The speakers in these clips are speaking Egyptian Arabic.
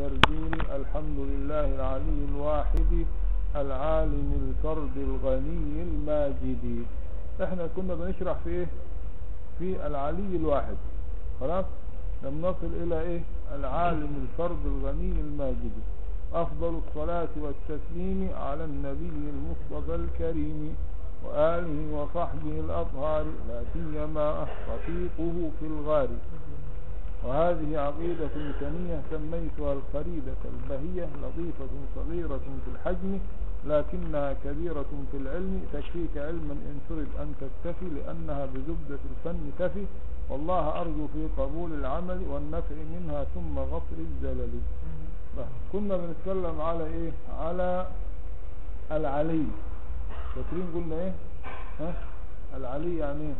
الدرديري الحمد لله العلي الواحد العالم الفرد الغني الماجد احنا كنا بنشرح في ايه في العلي الواحد خلاص لم نصل الى ايه العالم الفرد الغني الماجد افضل الصلاة والتسليم على النبي المصطفى الكريم وآله وصحبه الأطهار لا سيما رفيقه في الغار وهذه عقيدة ثانية سميتها الخريدة البهية لطيفة صغيرة في الحجم لكنها كبيرة في العلم تكفيك علما إن تريد أن تكتفي لأنها بزبدة الفن تفي والله أرجو في قبول العمل والنفع منها ثم غفر الزلل كنا بنتكلم على إيه على العلي فاكرين قلنا إيه ها العلي يعني إيه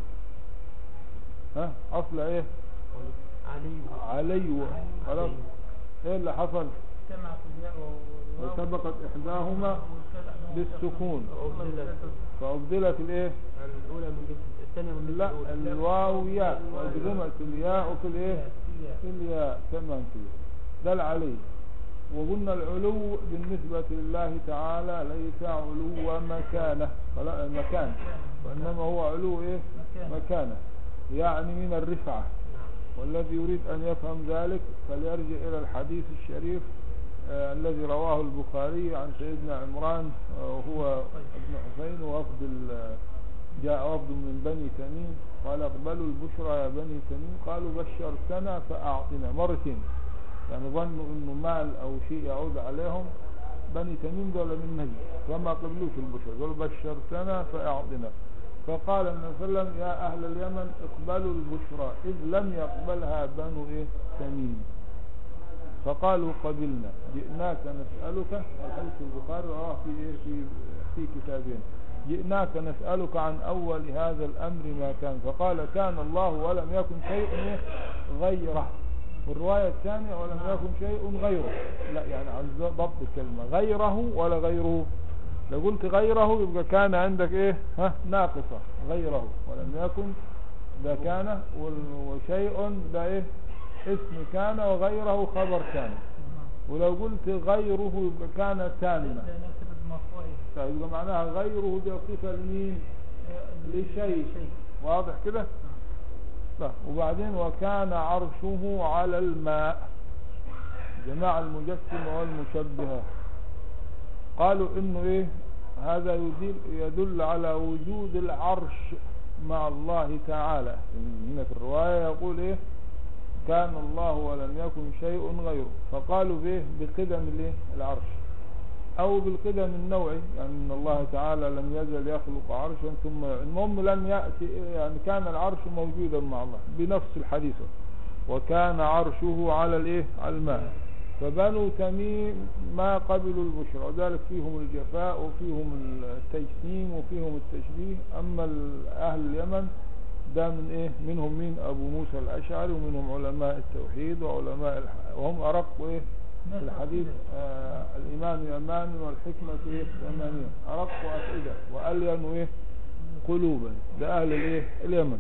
ها أصل إيه علي علي خلاص ايه اللي حصل اجتمعت الياء والواو وسبقت احداهما بالسكون أبدلت فأبدلت الايه الأولى من جنس الثانية من جنس لا الأولى الواو ياء وأدغمت الياء في الايه في الياء تمام كده ده العلي وقلنا العلو بالنسبة لله تعالى ليس علو مكانه فلا مكان وإنما هو علو ايه مكانه يعني من الرفعة والذي يريد أن يفهم ذلك فليرجع إلى الحديث الشريف آه الذي رواه البخاري عن سيدنا عمران آه وهو ابن حسين وفد ال- جاء وفد من بني تميم قال اقبلوا البشرى يا بني تميم قالوا بشرتنا فأعطنا مرتين يعني ظنوا انه مال او شيء يعود عليهم بني تميم دول من نجد فما قبلوش البشرى قالوا بشرتنا فأعطنا فقال النبي صلى الله عليه وسلم يا أهل اليمن اقبلوا البشرى إذ لم يقبلها بنو إيه تميم فقالوا قبلنا جئناك نسألك الحديث البخاري رواه في إيه في في كتابين جئناك نسألك عن أول هذا الأمر ما كان فقال كان الله ولم يكن شيء إيه غيره والرواية الثانية ولم يكن شيء غيره لا يعني عن ضبط الكلمة غيره ولا غيره لو قلت غيره يبقى كان عندك ايه ها ناقصة غيره ولم يكن ده كان وال- وشيء ده ايه اسم كان وغيره خبر كان ولو قلت غيره يبقى كان تامة نكتب المرفوع طيب يبقى معناها غيره دي صفة لمين لشيء واضح كده لا وبعدين وكان عرشه على الماء جماعة المجسمة والمشبهة قالوا انه ايه هذا يدل, يدل على وجود العرش مع الله تعالى هنا في الرواية يقول ايه كان الله ولم يكن شيء غيره فقالوا به بقدم الايه العرش او بالقدم النوعي يعني ان الله تعالى لم يزل يخلق عرشا ثم المهم لم يأتي يعني كان العرش موجودا مع الله بنفس الحديث وكان عرشه على الايه على الماء فبنو تميم ما قبلوا البشرى وذلك فيهم الجفاء وفيهم التجسيم وفيهم التشبيه اما ال- اهل اليمن ده من ايه منهم مين ابو موسى الاشعري ومنهم علماء التوحيد وعلماء الح... وهم ارقوا ايه في الحديث آه الايمان يمان والحكمة ايه ثمانية ارقوا افئدة والينوا ايه قلوبا ده اهل الايه اليمن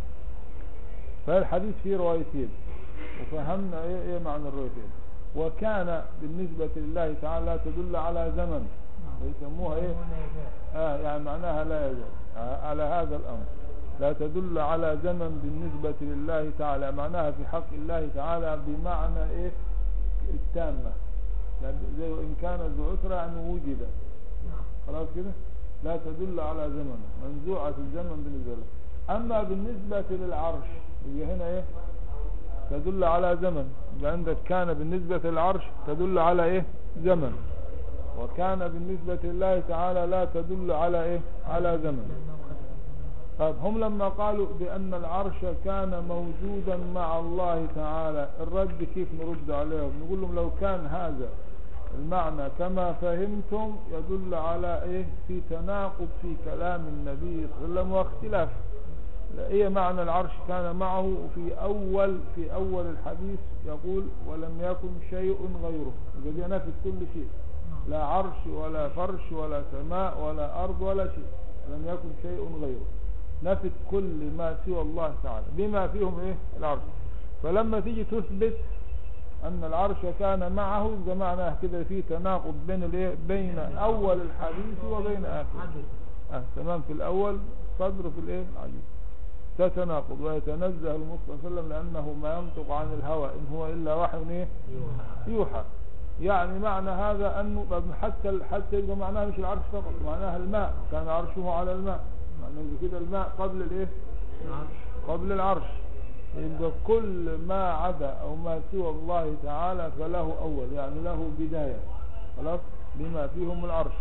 فالحديث فيه روايتين وفهمنا ايه ايه معنى الروايتين وكان بالنسبة لله تعالى تدل على زمن ويسموها ايه آه يعني معناها لا يزال آه على هذا الأمر لا تدل على زمن بالنسبة لله تعالى معناها في حق الله تعالى بمعنى ايه التامة يعني زي وإن كان ذو عسرة يعني وجد خلاص كده لا تدل على زمن منزوعة الزمن بالنسبة له أما بالنسبة للعرش يبقى هنا ايه تدل على زمن يبقى عندك كان بالنسبة للعرش تدل على ايه زمن وكان بالنسبة لله تعالى لا تدل على ايه على زمن طيب هم لما قالوا بأن العرش كان موجودا مع الله تعالى الرد كيف نرد عليهم نقول لهم لو كان هذا المعنى كما فهمتم يدل على ايه في تناقض في كلام النبي صلى الله عليه وسلم واختلاف لا ايه معنى العرش كان معه في اول في اول الحديث يقول ولم يكن شيء غيره يبقى دي نفت كل شيء لا عرش ولا فرش ولا سماء ولا ارض ولا شيء لم يكن شيء غيره نفت كل ما سوى الله تعالى بما فيهم ايه العرش فلما تيجي تثبت أن العرش كان معه يبقى معناه كده في تناقض بين الايه بين أول الحديث وبين آخره حدث آه تمام في الأول صدر في الايه العجيب تتناقض ويتنزه المصطفى صلى الله عليه وسلم لأنه ما ينطق عن الهوى إن هو إلا وحي ايه يوحى يعني معنى هذا أنه طب حتى حتى يبقى معناها مش العرش فقط معناها الماء كان عرشه على الماء معناه يبقى كده الماء قبل الايه العرش قبل العرش يبقى كل ما عدا أو ما سوى الله تعالى فله أول يعني له بداية خلاص بما فيهم العرش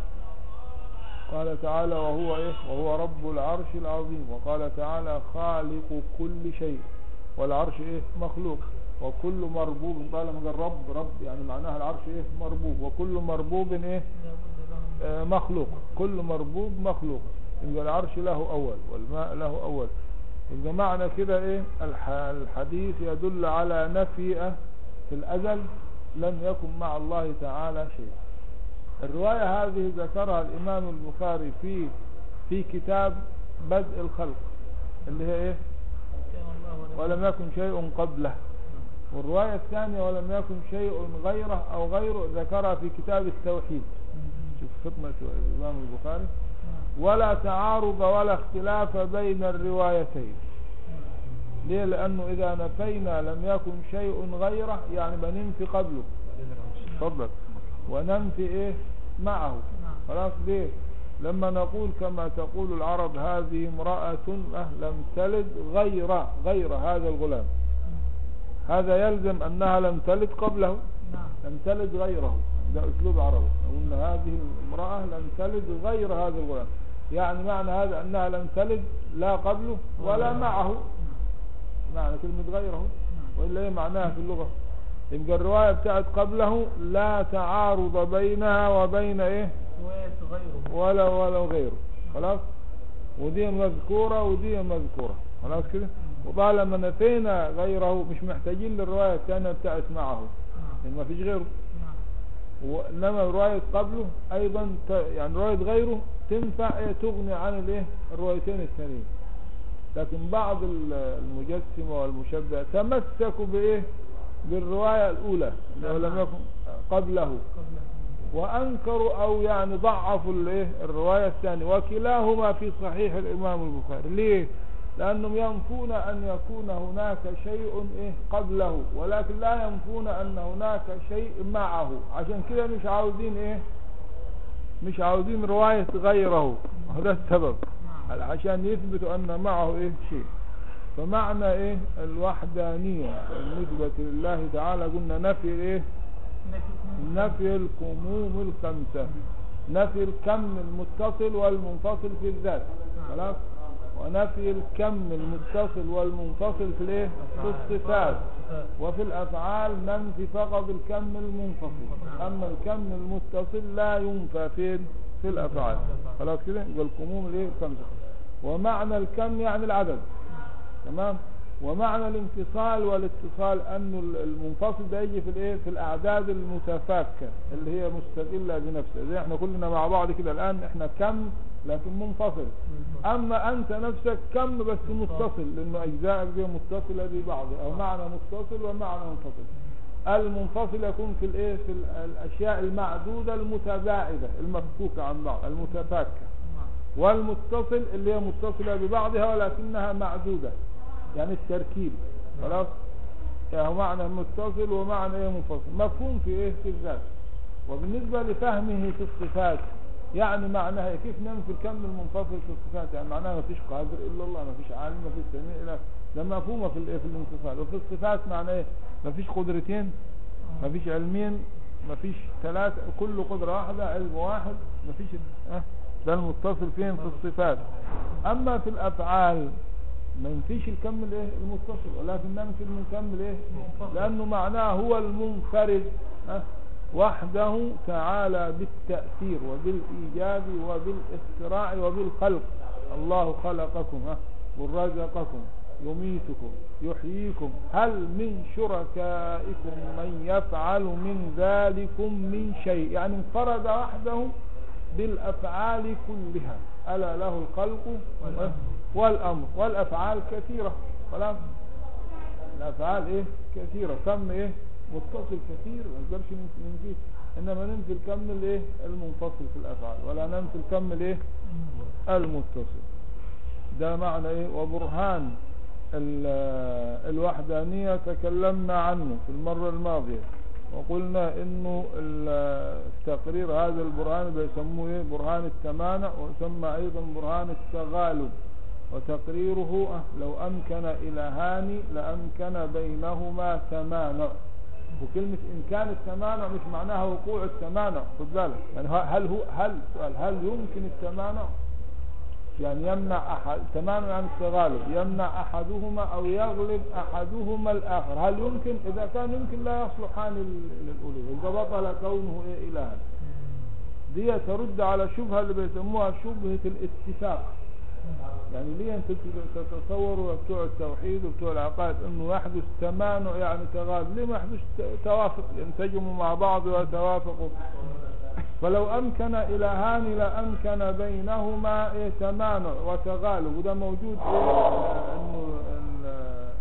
قال تعالى وهو إيه وهو رب العرش العظيم وقال تعالى خالق كل شيء والعرش إيه مخلوق وكل مربوب طالما قال رب رب يعني معناها العرش إيه مربوب وكل مربوب إيه لابد لهم آه، مخلوق كل مربوب مخلوق يبقى العرش له أول والماء له أول يبقى معنى كده إيه الح- الحديث يدل على نفي آه، في الأزل لم يكن مع الله تعالى شيء الرواية هذه ذكرها الإمام البخاري في في كتاب بدء الخلق اللي هي إيه كان الله ولا ولم يكن شيء قبله والرواية الثانية ولم يكن شيء غيره أو غيره ذكرها في كتاب التوحيد شوف خطمة الإمام البخاري ولا تعارض ولا اختلاف بين الروايتين ليه لأنه إذا نفينا لم يكن شيء غيره يعني بننفي قبله تفضل وننفي إيه معه نعم. خلاص ليه لما نقول كما تقول العرب هذه امرأة أه لم تلد غير غير هذا الغلام هذا يلزم أنها لم تلد قبله نعم لم تلد غيره ده أسلوب عربي أن هذه المرأة لم تلد غير هذا الغلام يعني معنى هذا أنها لم تلد لا قبله ولا معه معنى كلمة غيره وإلا إيه معناها في اللغة يبقى الرواية بتاعت قبله لا تعارض بينها وبين إيه رواية غيره ولا ولا غيره خلاص ودي مذكورة ودي مذكورة خلاص كده وطالما نفينا غيره مش محتاجين للرواية الثانية بتاعت معه نعم لأن ما فيش غيره نعم وإنما رواية قبله أيضا ت... يعني رواية غيره تنفع إيه تغني عن الإيه الروايتين الثانيين لكن بعض ال- المجسمة والمشبهة تمسكوا بإيه بالرواية الأولى اللي هو لم يكن قبله قبله وأنكروا أو يعني ضعفوا الإيه الرواية الثانية وكلاهما في صحيح الإمام البخاري ليه؟ لأنهم ينفون أن يكون هناك شيء إيه قبله ولكن لا ينفون أن هناك شيء معه عشان كده مش عاوزين إيه مش عاوزين رواية غيره هذا السبب نعم عشان يثبتوا أن معه إيه شيء فمعنى إيه الوحدانية بالنسبة لله تعالى قلنا نفي إيه نفي نفي الكموم الخمسة نفي الكم المتصل والمنفصل في الذات خلاص ونفي الكم المتصل والمنفصل في الايه في الصفات وفي الافعال ننفي فقط الكم المنفصل اما الكم المتصل لا ينفى فين في الافعال خلاص كده يبقى الكموم الايه الخمسة ومعنى الكم يعني العدد تمام ومعنى الانفصال والاتصال انه المنفصل ده يجي في الايه في الاعداد المتفاكه اللي هي مستقله بنفسها زي احنا كلنا مع بعض كده الان احنا كم لكن منفصل اما انت نفسك كم بس متصل لانه اجزائك دي متصله ببعضها او معنى متصل ومعنى منفصل المنفصل يكون في الايه في ال- الاشياء المعدوده المتباعده المفكوكه عن بعض المتفاكه والمتصل اللي هي متصلة ببعضها ولكنها معدودة يعني التركيب خلاص يعني معنى متصل ومعنى ايه منفصل مفهوم في ايه في الذات وبالنسبة لفهمه في الصفات يعني معناها كيف ننفي الكم المنفصل في الصفات يعني معناها ما فيش قادر الا الله ما فيش عالم ما فيش سميع الا ده مفهومه في الايه في الانفصال وفي الصفات معناه ايه ما فيش قدرتين ما فيش علمين ما فيش ثلاثة كل قدرة واحدة علم واحد ما فيش اه ده المتصل فين في الصفات اما في الافعال ما ينفيش الكم الايه المتصل ولكن ننفي الكم الايه لانه معناه هو المنفرد اه وحده تعالى بالتأثير وبالإيجاد وبالاختراع وبالخلق الله خلقكم ها ورزقكم يميتكم يحييكم هل من شركائكم من يفعل من ذلكم من شيء يعني انفرد وحده بالأفعال كلها ألا له الخلق والأمر والأفعال كثيرة خلاص الأفعال إيه كثيرة كم إيه متصل كثير ما نقدرش ننف- ننفيه انما ننفي الكم الايه المنفصل في الافعال ولا ننفي الكم الايه المتصل ده معنى ايه وبرهان ال- الوحدانية تكلمنا عنه في المرة الماضية وقلنا انه ال- تقرير هذا البرهان بيسموه ايه برهان التمانع ويسمى ايضا برهان التغالب وتقريره آه، لو امكن الهان لامكن بينهما تمانع وكلمة إمكان التمانع مش معناها وقوع التمانع خد بالك يعني ه- هل هو هل سؤال هل يمكن التمانع يعني يمنع أحد تمانع عن التغالب يمنع أحدهما أو يغلب أحدهما الآخر هل يمكن إذا كان يمكن لا يصلحان لل- للألوهية إذا بطل كونه إيه إلها دي ترد على شبهة اللي بيسموها شبهة الاتفاق يعني ليه انت تتصوروا بتوع التوحيد وبتوع العقائد انه يحدث تمانع يعني تغالب ليه ما يحدث ت- توافق ينسجموا مع بعض ويتوافقوا فلو امكن الهان لامكن بينهما ايه تمانع وتغالب وده موجود ايه آه، انه ال-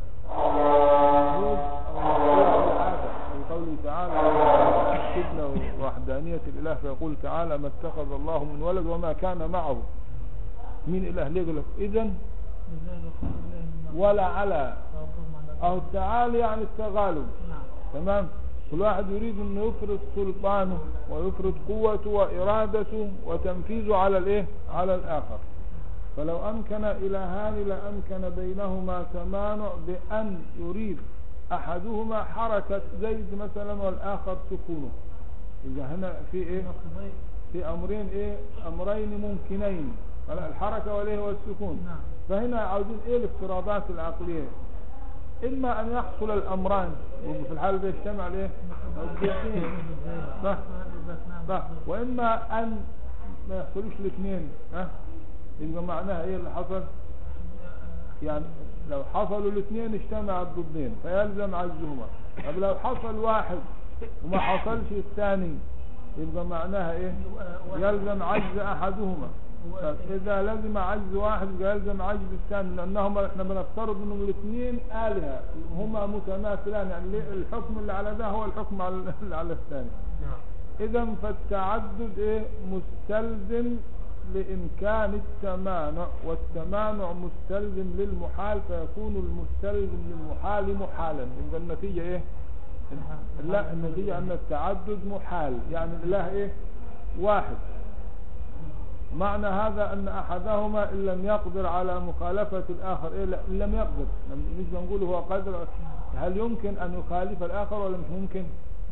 موجود او موجود في العاده في قوله تعالى سيدنا وحدانيه الاله فيقول تعالى ما اتخذ الله من ولد وما كان معه مين اله ليه يقول لك اذا لذلك خير الله مما ولا على تعطوهم على او التعالي يعني التغالب نعم تمام كل واحد يريد انه يفرض سلطانه ويفرض قوته وارادته وتنفيذه على الايه على الاخر فلو امكن الهان لامكن بينهما تمانع بان يريد احدهما حركه زيد مثلا والاخر سكونه اذا هنا في ايه نقضي في امرين ايه امرين ممكنين الحركه والايه والسكون نعم فهنا عاوزين ايه الافتراضات العقليه اما ان يحصل الامران وفي الحال ده يجتمع الايه الضدين صح صح واما ان ما يحصلوش الاثنين ها يبقى معناها ايه اللي حصل يعني لو حصلوا الاثنين اجتمع الضدين فيلزم عجزهما طب لو حصل واحد وما حصلش الثاني يبقى معناها ايه يلزم عجز احدهما طب اذا لزم عجز واحد يبقى يلزم عجز الثاني لانهما احنا بنفترض انهم الاثنين الهه هما متماثلان يعني ليه الحكم اللي على ده هو الحكم على اللي على الثاني نعم اذا فالتعدد ايه مستلزم لامكان التمانع والتمانع مستلزم للمحال فيكون المستلزم للمحال محالا يبقى النتيجه ايه لا النتيجه ان التعدد محال يعني الاله ايه واحد معنى هذا ان احدهما ان لم يقدر على مخالفه الاخر ايه لا ان لم يقدر مش بنقول هو قادر هل يمكن ان يخالف الاخر ولا مش ممكن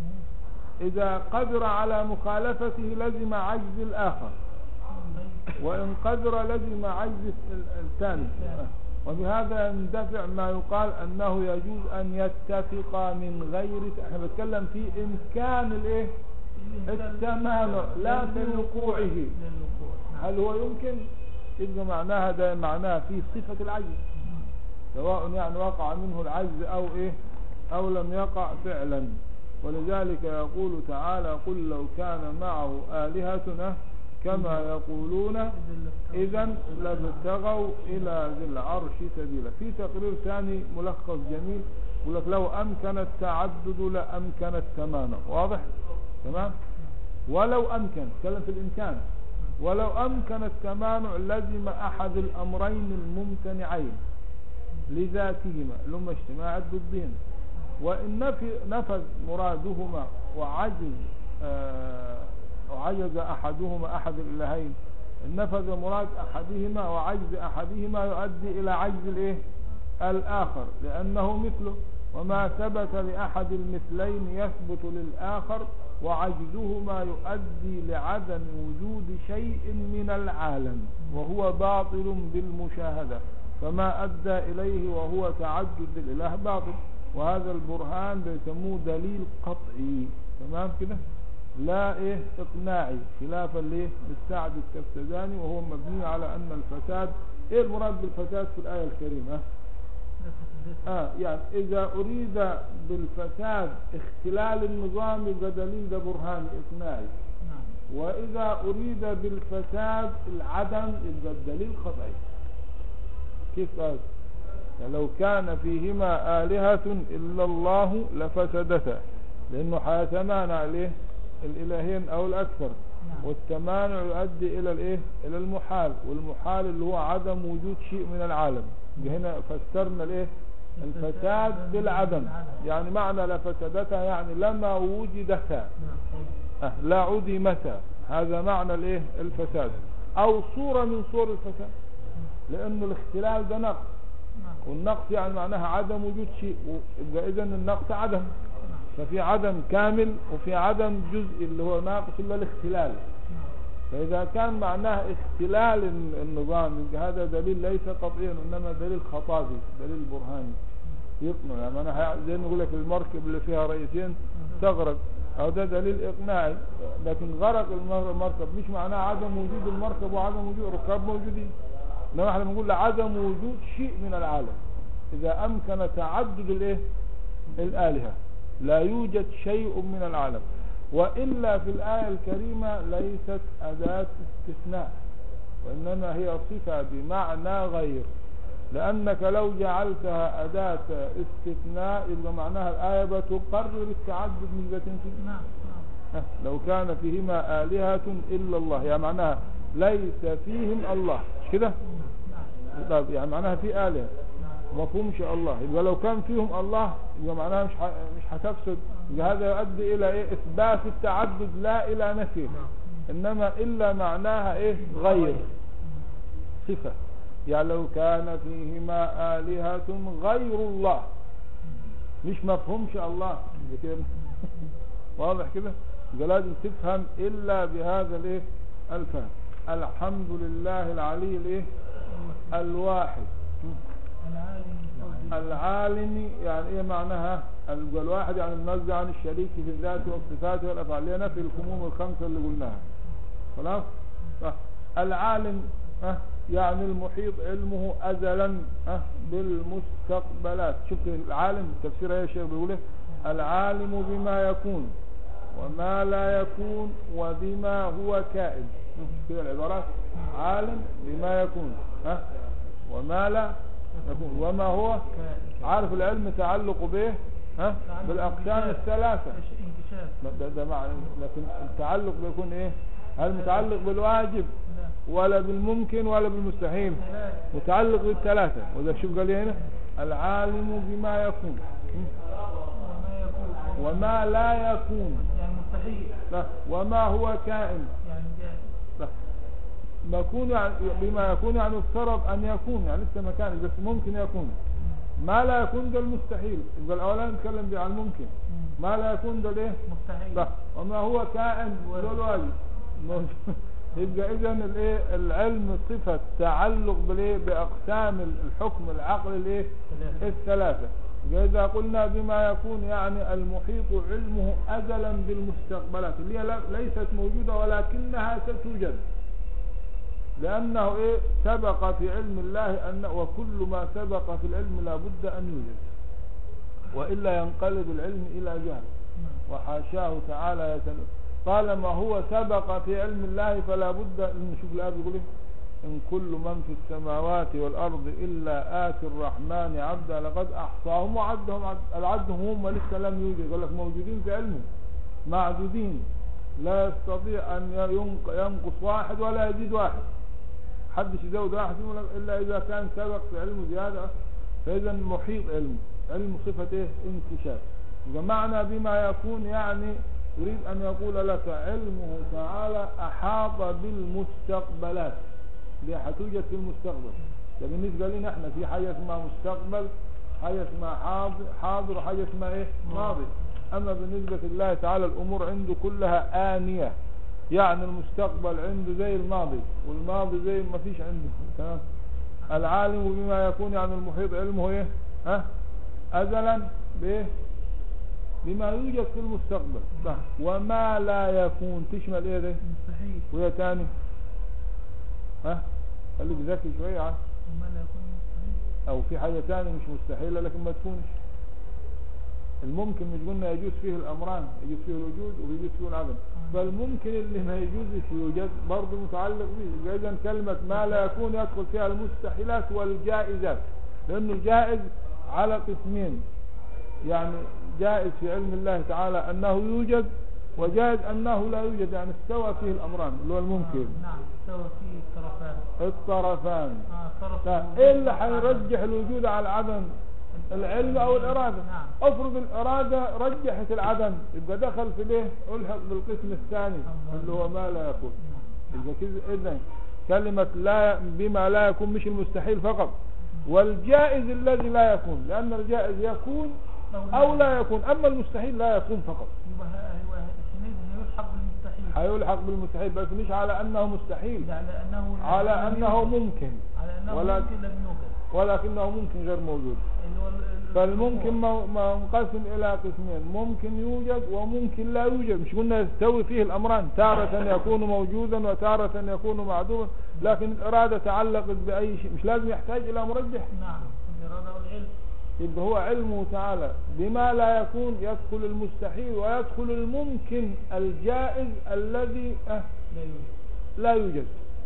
إذا قدر على مخالفته لزم عجز الآخر وإن قدر لزم عجز ال- الثاني وبهذا يندفع ما يقال أنه يجوز أن يتفقا من غير احنا بنتكلم في إمكان الإيه التمانع لا في وقوعه للوقوع هل هو يمكن يبقى معناها ده معناها في صفة العجز سواء يعني وقع منه العجز أو إيه أو لم يقع فعلا ولذلك يقول تعالى قل لو كان معه آلهة كما يقولون إذا لابتغوا إلى ذي العرش سبيلا في تقرير ثاني ملخص جميل يقول لك لو أمكن التعدد لأمكن التمانع واضح تمام ولو أمكن تكلم في الإمكان ولو أمكن التمانع لزم أحد الأمرين الممتنعين لذاتهما اللي هم اجتماع الضدين وإن نفي نفذ مرادهما وعجز آه وعجز أحدهما أحد الإلهين إن نفذ مراد أحدهما وعجز أحدهما يؤدي إلى عجز الإيه الآخر لأنه مثله وما ثبت لأحد المثلين يثبت للآخر وعجزهما يؤدي لعدم وجود شيء من العالم وهو باطل بالمشاهدة فما أدى إليه وهو تعدد الإله باطل وهذا البرهان بيسموه دليل قطعي تمام كده لا ايه اقناعي خلافا ليه للسعد الكفتزاني وهو مبني على ان الفساد ايه المراد بالفساد في الايه الكريمه اه يعني اذا اريد بالفساد اختلال النظام يبقى دليل ده برهاني اقناعي نعم واذا اريد بالفساد العدم يبقى الدليل قطعي كيف قال يعني لو كان فيهما آلهة إلا الله لفسدتا لأنه حيتمانع الإيه الإلهين أو الأكثر نعم. والتمانع يؤدي إلى الإيه إلى المحال والمحال اللي هو عدم وجود شيء من العالم هنا فسرنا الإيه الفساد بالعدم يعني معنى لفسدتها يعني لما وجدتا نعم أه لا عدمتا هذا معنى الايه الفساد او صورة من صور الفساد لانه الاختلال ده نقص نعم والنقص يعني معناها عدم وجود شيء يبقى اذا النقص عدم نعم ففي عدم كامل وفي عدم جزء اللي هو ناقص الا الاختلال نعم فاذا كان معناه اختلال الن- النظام يبقى هذا دليل ليس قطعيا انما دليل خطابي دليل برهاني يقنع يعني انا زي ما نقول لك المركب اللي فيها رئيسين تغرق او ده دليل اقناعي لكن غرق المر- المركب مش معناه عدم وجود المركب وعدم وجود ركاب موجودين انما احنا بنقول عدم وجود شيء من العالم اذا امكن تعدد الايه الالهه لا يوجد شيء من العالم والا في الايه الكريمه ليست اداه استثناء وانما هي صفه بمعنى غير لأنك لو جعلتها أداة استثناء يبقى معناها الآية بتقرر التعدد من ذات فيه نعم نعم لو كان فيهما آلهة إلا الله يعني معناها ليس فيهم الله مش كده نعم طيب يعني معناها في آلهة مفهومش الله يبقى لو كان فيهم الله يبقى معناها مش ح... مش هتفسد يبقى هذا يؤدي إلى إيه إثبات التعدد لا إلى نفيه إنما إلا معناها إيه غير صفة يعني لو كان فيهما آلهة غير الله مش مفهومش الله يبقى كده واضح كده يبقى لازم تفهم إلا بهذا الإيه الفهم الحمد لله العلي الإيه الواحد العالم فضل العالم يعني ايه معناها ال- الواحد يعني المنزه عن الشريك في الذات والصفات والافعال اللي هي نفي الكموم الخمسه اللي قلناها خلاص آه. العالم آه. يعني المحيط علمه ازلا آه. بالمستقبلات شوف العالم تفسير ايه يا شيخ بيقول إيه؟ العالم بما يكون وما لا يكون وبما هو كائن آه. كده العبارات عالم بما يكون ها وما لا يكون وما هو عارف العلم تعلق به ها بالاقسام الثلاثه انكشاف ده, ده مع لكن التعلق بيكون ايه هل متعلق بالواجب لا ولا بالممكن ولا بالمستحيل لا متعلق بالثلاثه وده شوف قال إيه هنا العالم بما يكون وما يكون وما لا يكون يعني مستحيل لا وما هو كائن يعني جاهز لا ما يكون يعني بما يكون يعني افترض ان يكون يعني لسه ما كان بس ممكن يكون ما لا يكون ده المستحيل يبقى الاولاني نتكلم بيه عن الممكن ما لا يكون ده الايه مستحيل لا وما هو كائن ده الواجب موجود. يبقى اذا الايه العلم صفه تعلق بالايه باقسام الحكم العقل الايه ثلاثة. الثلاثه يبقى اذا قلنا بما يكون يعني المحيط علمه ازلا بالمستقبلات اللي هي لا- ليست موجوده ولكنها ستوجد لأنه إيه سبق في علم الله أن وكل ما سبق في العلم لا بد أن يوجد وإلا ينقلب العلم إلى جهل نعم. وحاشاه تعالى يتل... طالما هو سبق في علم الله فلا بد أن نشوف الآية بيقول إيه إن كل من في السماوات والأرض إلا آتي الرحمن عبدا لقد أحصاهم وعدهم عد... العدهم هم لسه لم يوجد قال لك موجودين في علمه معدودين لا يستطيع أن ينق- ينقص واحد ولا يزيد واحد حدش يزود واحد فيهم ولا- إلا إذا كان سبق في علمه زيادة فإذا محيط علمه علم صفة إيه انكشاف يبقى معنى بما يكون يعني يريد أن يقول لك علمه تعالى أحاط بالمستقبلات اللي هتوجد في المستقبل ده بالنسبة لنا احنا في حاجة اسمها مستقبل حاجة اسمها حاضر حاضر وحاجة اسمها ايه ماضي اما بالنسبة لله تعالى الامور عنده كلها آنية يعني المستقبل عنده زي الماضي والماضي زي ما فيش عنده تمام العالم بما يكون يعني المحيط علمه ايه ها ازلا بايه بما يوجد في المستقبل صح وما لا يكون تشمل ايه ده مستحيل وهي تاني ها خليك ذكي شوية ها؟ وما لا يكون مستحيل او في حاجة تانية مش مستحيلة لكن ما تكونش الممكن مش قلنا يجوز فيه الامران يجوز فيه الوجود ويجوز فيه العدم فالممكن اللي ما يجوزش يوجد برضه متعلق به يبقى اذا كلمة ما لا يكون يدخل فيها المستحيلات والجائزات لانه الجائز على قسمين يعني جائز في علم الله تعالى أنه يوجد وجائز أنه لا يوجد يعني استوى فيه الأمران اللي هو الممكن آه، نعم استوى فيه الطرفان الطرفان اه طرف لا، الوجود ايه اللي والعدم. حيرجح الوجود على العدم العلم او الاراده نعم. افرض الاراده رجحت العدم يبقى دخل في ليه الحق بالقسم الثاني الله. اللي هو ما لا يكون نعم. يبقى كده اذا كلمه لا بما لا يكون مش المستحيل فقط والجائز الذي لا يكون لان الجائز يكون او لا يكون اما المستحيل لا يكون فقط يبقى ه- هو السنيد هيلحق بالمستحيل هيلحق بالمستحيل بس مش على انه مستحيل على انه على لم انه يوجد. ممكن على انه ولا- ممكن لم يوجد ولكنه ممكن غير موجود اللي هو ال- ال- فالممكن الوقوع. م- منقسم إلى قسمين ممكن يوجد وممكن لا يوجد مش قلنا يستوي فيه الأمران تارة يكون موجودا وتارة يكون معدوما لكن الإرادة تعلقت بأي شيء مش لازم يحتاج إلى مرجح نعم الإرادة والعلم يبقى هو علمه تعالى بما لا يكون يدخل المستحيل ويدخل الممكن الجائز الذي أه لا يوجد لا يوجد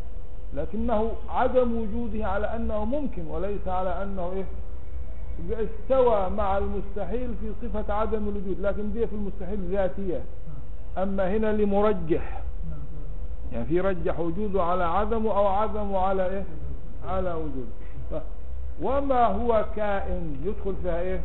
لكنه عدم وجوده على أنه ممكن وليس على أنه إيه يبقى استوى مع المستحيل في صفة عدم الوجود لكن دي في المستحيل ذاتية نعم. أما هنا لمرجح نعم. يعني في رجح وجوده على عدمه أو عدمه على إيه على وجوده ف- وما هو كائن يدخل فيها إيه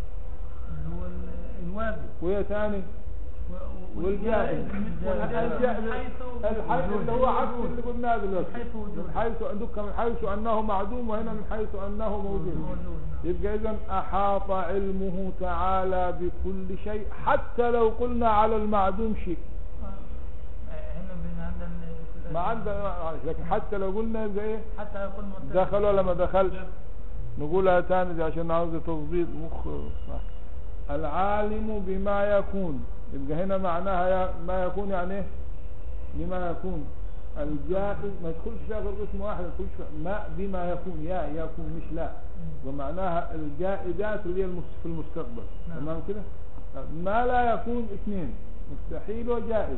اللي هو ال- الواجب وهي ثاني و- و- والجائز والجائز الجائز من حيث الحيث اللي هو عكس اللي قلناه دلوقتي من حيث وجوده. من حيث عندك من حيث أنه معدوم وهنا من حيث أنه موجود موجود، نعم. يبقى إذا أحاط علمه تعالى بكل شيء حتى لو قلنا على المعدوم شيء آه. هنا بن عندنا في ما عندنا معلش، لكن حتى لو قلنا يبقى إيه حتى يكون متفق. دخل ولا ما دخلش نقولها تاني دي عشان عاوز تظبيط مخ صح العالم بما يكون يبقى هنا معناها يا ما يكون يعني ايه بما يكون الجائز ما يدخلش فيها غير اسم واحد ما يدخلش فيها ما بما يكون يا يكون مش لا ومعناها الجائزات اللي هي المس- في المستقبل نعم. تمام كده ما لا يكون اثنين مستحيل وجائز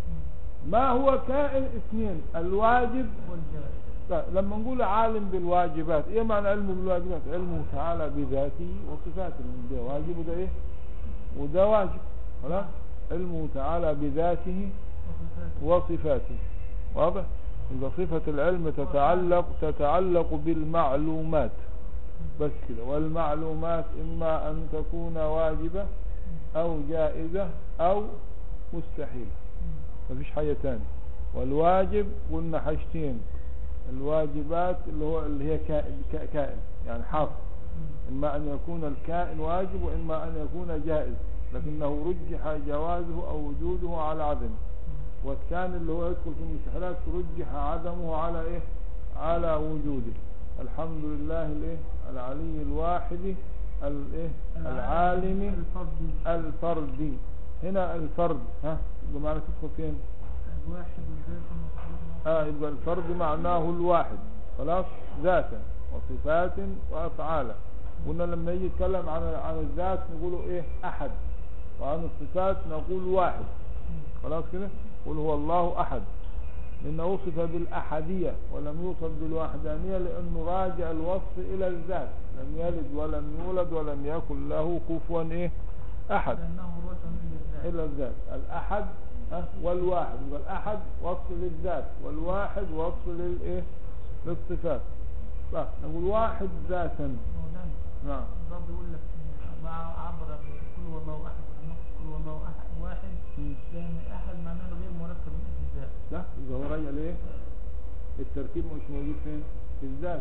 ما هو كائن اثنين الواجب والجائز طيب لما نقول عالم بالواجبات ايه معنى علمه بالواجبات علمه تعالى بذاته وصفاته ده واجب وده ايه وده واجب خلاص علمه تعالى بذاته وصفاته. وصفاته واضح يبقى صفة العلم تتعلق تتعلق بالمعلومات بس كده والمعلومات إما أن تكون واجبة أو جائزة أو مستحيلة مفيش حاجة تاني والواجب قلنا حاجتين الواجبات اللي هو اللي هي كائن, كا- كائن يعني حاصل إما أن يكون الكائن واجب وإما أن يكون جائز لكنه رجح جوازه أو وجوده على عدمه والثاني اللي هو يدخل في المستحيلات رجح عدمه على إيه على وجوده الحمد لله الإيه العلي الواحد الإيه العالم الفردي الفردي هنا الفرد ها يبقى معنى تدخل فين الواحد والذات المصدر اه يبقى الفرد معناه الواحد خلاص ذاتا وصفات وافعالا قلنا لما يجي يتكلم عن عن الذات نقوله ايه احد وعن الصفات نقول واحد خلاص كده قل هو الله احد لانه وصف بالاحديه ولم يوصف بالوحدانيه لانه راجع الوصف الى الذات لم يلد ولم يولد ولم يكن له كفوا ايه احد لأنه رجل للذات إلى الذات الأحد ها، والواحد يبقى الأحد وصف للذات والواحد وصف للإيه للصفات صح نقول واحد ذاتا مولانا نعم الرب يقول لك إن مع عبر كل والله أحد ونقص كل والله أحد واحد مم. لأن أحد معناه غير مركب من الأجزاء لا إذا هو راجع لإيه التركيب مش موجود فين في الذات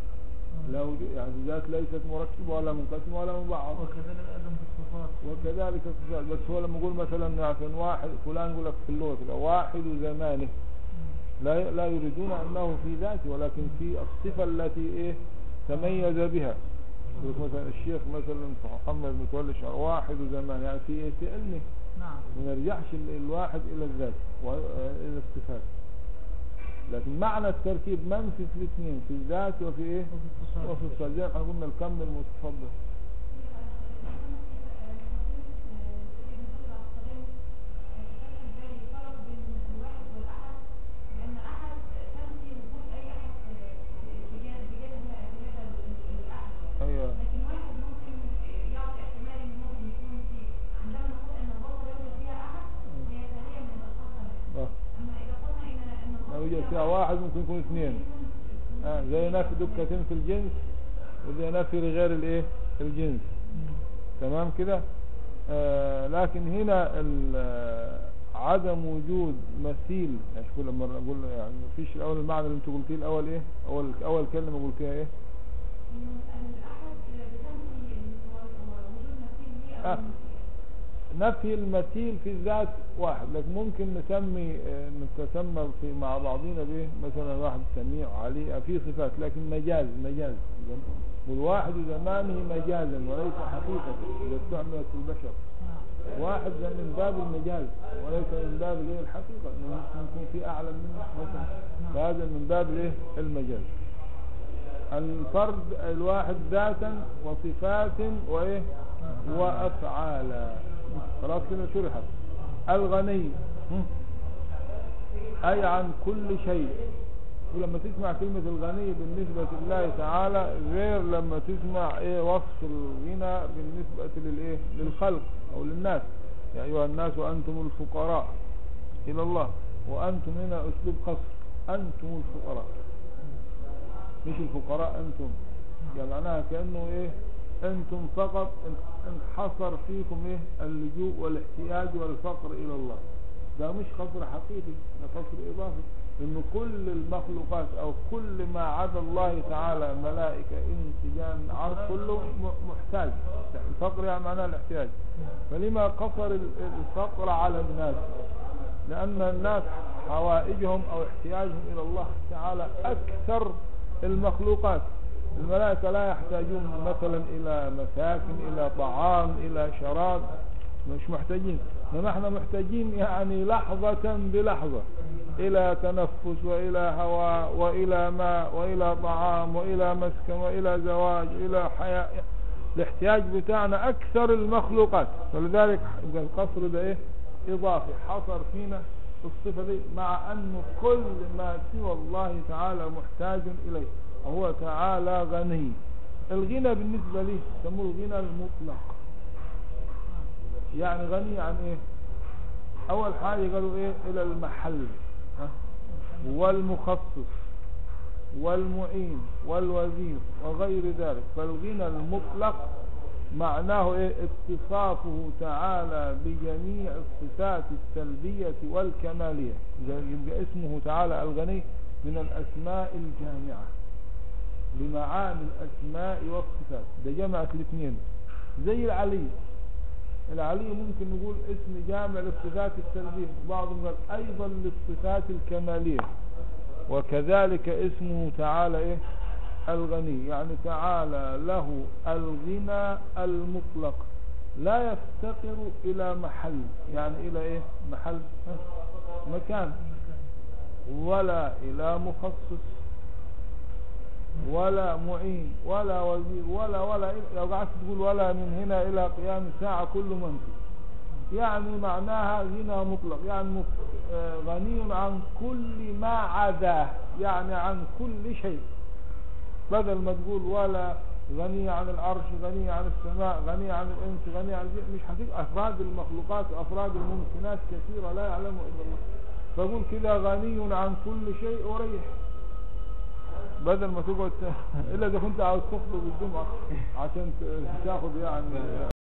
لا وجود يعني الذات ليست مركبة ولا منقسمة ولا مبعضة وكذلك أيضا في الصفات وكذلك الصفات بس هو لما يقول مثلا عشان واحد فلان يقول لك في اللغة كده واحد زمانه لا لا يريدون انه في ذاته ولكن في الصفه التي ايه تميز بها يقول لك مثلا الشيخ مثلا محمد متولي الشعر واحد زمان يعني في إيه؟ في علمه نعم ما يرجعش ال- الواحد الى الذات والى الصفات لكن معنى التركيب منفي في الاثنين في الذات وفي ايه وفي الصفات وفي الصفات زي ما احنا قلنا الكم المتفضل ايوه فيها واحد ممكن يكون اثنين آه زي نفي دكتين في الجنس وزي نفي غير الايه الجنس تمام كده آه لكن هنا ال- آه، عدم وجود مثيل يعني شوف لما اقول يعني مفيش الاول المعنى اللي انت قلتيه الاول ايه اول اول كلمه قلتيها ايه آه. نفي المثيل في الذات واحد لكن ممكن نسمي آه، نتسمى في مع بعضنا به مثلا واحد سميع علي في صفات لكن مجاز مجاز والواحد زمانه مجازا وليس حقيقة إذا استعملت في البشر واحد ده من باب المجاز وليس من باب الايه الحقيقة إنه ممكن يكون في أعلى منه مثلا فهذا من باب الايه المجاز الفرد الواحد ذاتا وصفات وايه وافعالا خلاص كده شرحت الغني هم؟ اي عن كل شيء ولما تسمع كلمة الغني بالنسبة لله تعالى غير لما تسمع ايه وصف الغنى بالنسبة للايه للخلق او للناس يا ايها الناس وانتم الفقراء الى الله وانتم هنا اسلوب قصر انتم الفقراء مش الفقراء انتم يعني معناها كأنه ايه انتم فقط ان- انحصر فيكم ايه اللجوء والاحتياج والفقر الى الله ده مش قصر حقيقي ده قصر اضافي لان كل المخلوقات او كل ما عدا الله تعالى ملائكة انس جان عرض كله م- محتاج الفقر يعني معناه الاحتياج فلما قصر ال- الفقر على الناس لأن الناس حوائجهم أو احتياجهم إلى الله تعالى أكثر المخلوقات الملائكة لا يحتاجون مثلا إلى مساكن إلى طعام إلى شراب مش محتاجين إنما احنا محتاجين يعني لحظة بلحظة إلى تنفس وإلى هواء وإلى ماء وإلى طعام وإلى مسكن وإلى زواج وإلى حياة الاحتياج بتاعنا أكثر المخلوقات فلذلك يبقى القصر ده إيه إضافي حصر فينا الصفة دي مع أنه كل ما سوى الله تعالى محتاج إليه وهو تعالى غني الغنى بالنسبة لي يسموه الغنى المطلق يعني غني عن ايه اول حاجة قالوا ايه الى المحل ها؟ والمخصص والمعين والوزير وغير ذلك فالغنى المطلق معناه ايه اتصافه تعالى بجميع الصفات السلبية والكمالية يبقى اسمه تعالى الغني من الاسماء الجامعة لمعاني الاسماء والصفات ده جمعت الاثنين زي العلي العلي ممكن نقول اسم جامع للصفات السلبية بعضهم قال ايضا للصفات الكمالية وكذلك اسمه تعالى ايه الغني يعني تعالى له الغنى المطلق لا يفتقر الى محل يعني الى ايه محل ها؟ مكان ولا الى مخصص ولا معين ولا وزير ولا ولا لو قعدت تقول ولا من هنا الى قيام الساعة كل منفي يعني معناها غنى مطلق يعني مف- آه، غني عن كل ما عداه يعني عن كل شيء بدل ما تقول ولا غني عن العرش غني عن السماء غني عن الانس غني عن الجن مش هتبقى افراد المخلوقات وافراد الممكنات كثيرة لا يعلمها الا الله فقول كده غني عن كل شيء وريح بدل ما تقعد ت- الا اذا كنت عاوز تخطب الجمعة عشان ت- تاخد يعني